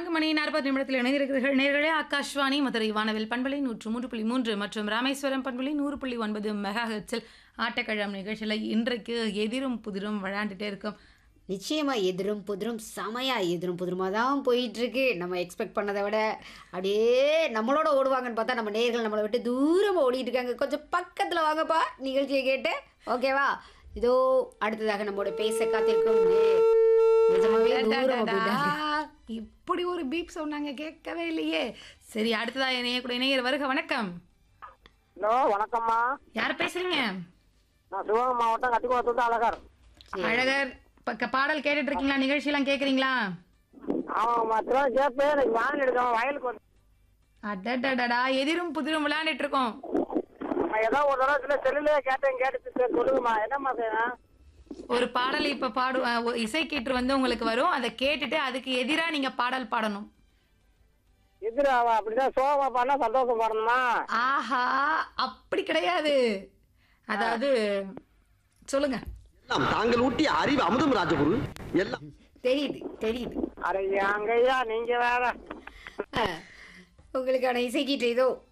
நான்கு மணி நாற்பது நிமிடத்தில் இணைந்திருக்கிறீர்கள் நேர்களே ஆகாஷ்வாணி மதுரை வானவில் பண்பலை நூற்று மூன்று புள்ளி மூன்று மற்றும் ராமேஸ்வரம் பண்பலை நூறு புள்ளி ஒன்பது மெகா ஹெர்ட்ஸில் ஆட்டக்கழம் நிகழ்ச்சியில் இன்றைக்கு எதிரும் புதிரும் விளையாண்டுட்டே இருக்கும் நிச்சயமா எதிரும் புதிரும் செமையா எதிரும் புதிருமா தான் போயிட்டு இருக்கு நம்ம எக்ஸ்பெக்ட் பண்ணதை விட அப்படியே நம்மளோட ஓடுவாங்கன்னு பார்த்தா நம்ம நேர்கள் நம்மளை விட்டு தூரமா ஓடிட்டு இருக்காங்க கொஞ்சம் பக்கத்துல வாங்கப்பா நிகழ்ச்சியை கேட்டு ஓகேவா இதோ அடுத்ததாக நம்மோட பேச காத்திருக்கும் நேர். நிஜமாவே தூரம் போயிட்டாங்க இப்படி ஒரு பீப் சொன்னாங்க கேட்கவே இல்லையே சரி அடுத்ததா இணைய கூட இணையர் வருக வணக்கம் ஹலோ வணக்கம்மா யார் பேசுறீங்க நான் சிவகங்கை மாவட்டம் கத்திக்குளத்துலேருந்து அழகர் அழகர் பக்க பாடல் கேட்டுட்டு இருக்கீங்களா நிகழ்ச்சியெல்லாம் கேட்குறீங்களா ஆமாம்மா திரும்ப கேட்பேன் எனக்கு வேன் எடுக்காம வயலுக்கு வந்து அடடடடா எதிரும் புதிரும் விளையாண்டுட்டு இருக்கோம் நான் ஏதோ ஒரு தடவை சில செல்லுலேயே கேட்டேன் கேட்டுச்சு சரி சொல்லுங்கம்மா என்னம்மா செய்யணும் ஒரு பாடல் இப்ப பாடு அஹ், ஒரு இசைக்கீற்று வந்து உங்களுக்கு வரும் அதை கேட்டுட்டு அதுக்கு எதிரா நீங்க பாடல் பாடணும் எதிராவா அப்படிதான் சோகமா பண்ணா சந்தோஷம் பாடணுமா ஆஹா அப்படி கிடையாது அதாவது சொல்லுங்க எல்லாம் தாங்கள் ஊட்டிய அறிவு அமுதம் ராஜகுரு எல்லாம் தெரியுது தெரியுது அட அங்கய்யா நீங்க வேற ஆ, உங்களுக்கான இசைக்கீட்டு இதோ